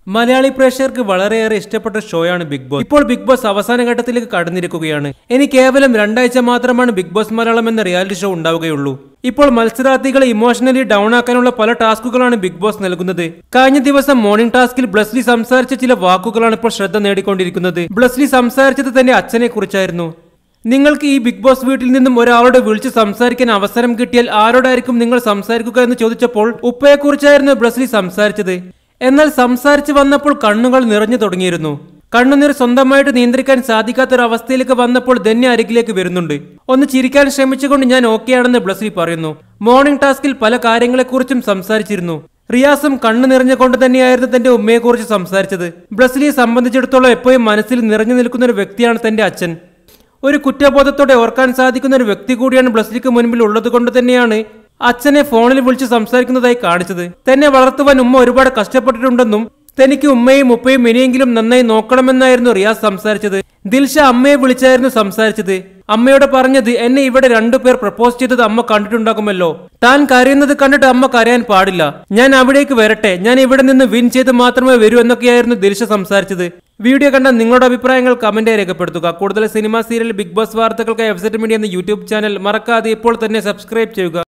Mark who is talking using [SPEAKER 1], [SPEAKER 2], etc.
[SPEAKER 1] മലയാളി പ്രേക്ഷകർക്ക് വളരെയേറെ ഇഷ്ടപ്പെട്ട ഷോയാണ് ബിഗ് ബോസ് ഇപ്പോൾ ബിഗ് ബോസ് അവസാന ഘട്ടത്തിലേക്ക് കടന്നിരിക്കുകയാണ് ഇനി കേവലം രണ്ടാഴ്ച മാത്രമാണ് ബിഗ് ബോസ് മലയാളം എന്ന റിയാലിറ്റി ഷോ ഉണ്ടാവുകയുള്ളൂ ഇപ്പോൾ മത്സരാർത്ഥികളെ ഇമോഷണലി ഡൗൺ ആക്കാനുള്ള പല ടാസ്കുകളാണ് ബിഗ് ബോസ് നൽകുന്നത് കഴിഞ്ഞ ദിവസം മോർണിംഗ് ടാസ്കിൽ ബ്ലസ്ലി സംസാരിച്ച ചില വാക്കുകളാണ് ഇപ്പോൾ ശ്രദ്ധ നേടിക്കൊണ്ടിരിക്കുന്നത് ബ്ലസ്ലി സംസാരിച്ചത് തന്റെ അച്ഛനെ കുറിച്ചായിരുന്നു നിങ്ങൾക്ക് ഈ ബിഗ് ബോസ് വീട്ടിൽ നിന്നും ഒരാളോട് വിളിച്ച് സംസാരിക്കാൻ അവസരം കിട്ടിയാൽ ആരോടായിരിക്കും നിങ്ങൾ സംസാരിക്കുക എന്ന് ചോദിച്ചപ്പോൾ ഉപ്പയെക്കുറിച്ചായിരുന്നു ബ്ലസ്ലി സംസാരിച്ചത് എന്നാൽ സംസാരിച്ചു വന്നപ്പോൾ കണ്ണുകൾ നിറഞ്ഞു തുടങ്ങിയിരുന്നു കണ്ണുനീർ സ്വന്തമായിട്ട് നിയന്ത്രിക്കാൻ സാധിക്കാത്തൊരവസ്ഥയിലേക്ക് വന്നപ്പോൾ ധന്യ അരികിലേക്ക് വരുന്നുണ്ട് ഒന്ന് ചിരിക്കാൻ ശ്രമിച്ചുകൊണ്ട് ഞാൻ ഓക്കെയാണെന്ന് ബ്ലസ്ലി പറയുന്നു മോർണിംഗ് ടാസ്കിൽ പല കാര്യങ്ങളെക്കുറിച്ചും സംസാരിച്ചിരുന്നു റിയാസും കണ്ണു നിറഞ്ഞുകൊണ്ട് തന്നെയായിരുന്നു തന്റെ ഉമ്മയെക്കുറിച്ച് സംസാരിച്ചത് ബ്ലസ്ലിയെ സംബന്ധിച്ചിടത്തോളം എപ്പോഴും മനസ്സിൽ നിറഞ്ഞു നിൽക്കുന്ന ഒരു വ്യക്തിയാണ് തന്റെ അച്ഛൻ ഒരു കുറ്റബോധത്തോടെ ഓർക്കാൻ സാധിക്കുന്ന ഒരു വ്യക്തി കൂടിയാണ് ബ്ലസ്ലിക്ക് മുൻപിൽ ഉള്ളത് കൊണ്ട് തന്നെയാണ് അച്ഛനെ ഫോണിൽ വിളിച്ച് സംസാരിക്കുന്നതായി കാണിച്ചത് തന്നെ വളർത്തുവാൻ ഉമ്മ ഒരുപാട് കഷ്ടപ്പെട്ടിട്ടുണ്ടെന്നും തനിക്ക് ഉമ്മയും ഉപ്പയും ഇനിയെങ്കിലും നന്നായി നോക്കണമെന്നായിരുന്നു റിയാസ് സംസാരിച്ചത് ദിൽഷ അമ്മയെ വിളിച്ചായിരുന്നു സംസാരിച്ചത് അമ്മയോട് പറഞ്ഞത് എന്നെ ഇവിടെ രണ്ടുപേർ പ്രപ്പോസ് ചെയ്തത് അമ്മ കണ്ടിട്ടുണ്ടാകുമല്ലോ താൻ കരയുന്നത് കണ്ടിട്ട് അമ്മ കരയാൻ പാടില്ല ഞാൻ അവിടേക്ക് വരട്ടെ ഞാൻ ഇവിടെ നിന്ന് വിൻ ചെയ്ത് മാത്രമേ വരൂ എന്നൊക്കെയായിരുന്നു ദിൽഷ സംസാരിച്ചത് വീഡിയോ കണ്ട നിങ്ങളുടെ അഭിപ്രായങ്ങൾ കമന്റായി രേഖപ്പെടുത്തുക കൂടുതൽ സിനിമ സീരിയൽ ബിഗ് ബോസ് വാർത്തകൾക്കായി വെബ്സൈറ്റ് മീഡിയ എന്ന യൂട്യൂബ് ചാനൽ മറക്കാതെ ഇപ്പോൾ തന്നെ സബ്സ്ക്രൈബ് ചെയ്യുക